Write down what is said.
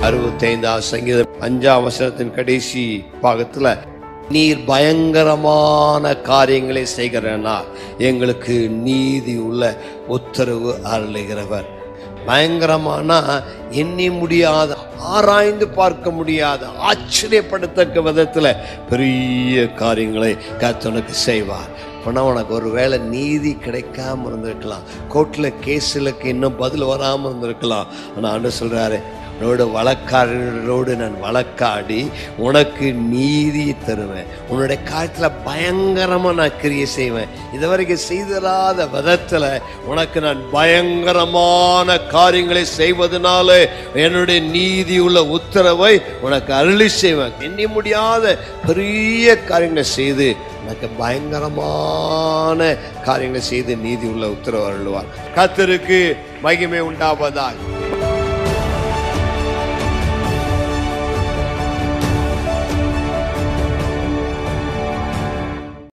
அறுபத்தைந்தாம் சங்கீதம் அஞ்சாம் வசனத்தின் கடைசி பாகத்துல நீர் பயங்கரமான காரியங்களை செய்கிறனா எங்களுக்கு நீதி உள்ள உத்தரவு அருளுகிறவர் பயங்கரமானா எண்ணி முடியாத ஆராய்ந்து பார்க்க முடியாத ஆச்சரியப்படத்தக்க விதத்துல பெரிய காரியங்களை கர்த்தனுக்கு செய்வார் அப்போனா உனக்கு ஒரு வேளை நீதி கிடைக்காம இருந்திருக்கலாம் கோர்ட்டில் கேஸுக்கு இன்னும் பதில் வராமல் இருந்திருக்கலாம் ஆனால் ஆண்டு சொல்கிறாரு உன்னோட வழக்காரரோடு நான் வழக்காடி உனக்கு நீதி தருவேன் உன்னுடைய காலத்தில் பயங்கரமாக நான் கிரியை செய்வேன் இதுவரைக்கும் செய்திராத விதத்தில் உனக்கு நான் பயங்கரமான காரியங்களை செய்வதனால என்னுடைய நீதி உள்ள உத்தரவை உனக்கு அருளி செய்வேன் எண்ணி முடியாத பெரிய காரியங்களை செய்து உனக்கு பயங்கரமான காரியங்களை செய்து நீதி உள்ள உத்தரவு அருள்வார் கத்தருக்கு மகிமை உண்டாவதாக